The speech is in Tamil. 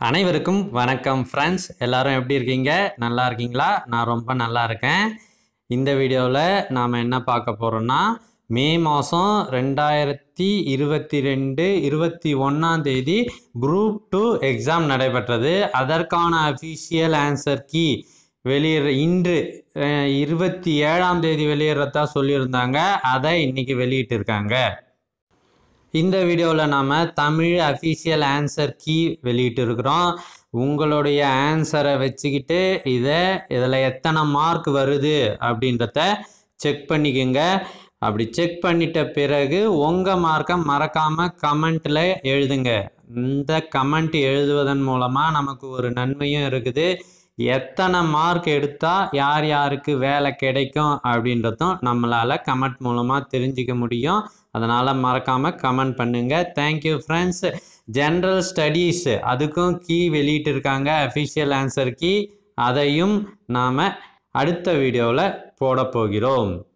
அனைவருக்கும் வணக்கம் ஃப்ரெண்ட்ஸ் எல்லாரும் எப்படி இருக்கீங்க நல்லா இருக்கீங்களா நான் ரொம்ப நல்லா இருக்கேன் இந்த வீடியோவில் நாம் என்ன பார்க்க போகிறோம்னா மே மாதம் ரெண்டாயிரத்தி இருபத்தி ரெண்டு இருபத்தி ஒன்றாம் தேதி குரூப் டூ எக்ஸாம் நடைபெற்றது அதற்கான அஃபிஷியல் ஆன்சர் கீ வெளியிட இன்று அஹ், இருபத்தி ஏழாம் தேதி வெளியிடறதா சொல்லியிருந்தாங்க அதை இன்னைக்கு வெளியிட்டிருக்காங்க இந்த வீடியோவில் நாம் தமிழ் அஃபிஷியல் ஆன்சர் கீ வெளியிட்டு இருக்கிறோம் உங்களுடைய ஆன்சரை வச்சுக்கிட்டு இதை இதில் எத்தனை மார்க் வருது அப்படின்றத செக் பண்ணிக்கோங்க அப்படி செக் பண்ணிட்ட பிறகு உங்கள் மார்க்கை மறக்காமல் கமெண்ட்டில் எழுதுங்க இந்த கமெண்ட் எழுதுவதன் மூலமாக நமக்கு ஒரு நன்மையும் இருக்குது எத்தனை மார்க் எடுத்தால் யார் யாருக்கு வேலை கிடைக்கும் அப்படின்றதும் நம்மளால் கமெண்ட் மூலமாக தெரிஞ்சுக்க முடியும் அதனால் மறக்காமல் கமெண்ட் பண்ணுங்கள் தேங்க்யூ ஃப்ரெண்ட்ஸ் ஜென்ரல் ஸ்டடீஸ் அதுக்கும் கீ வெளியிட்டு இருக்காங்க அஃபிஷியல் ஆன்சர் கீ அதையும் நாம் அடுத்த வீடியோவில் போட போகிறோம்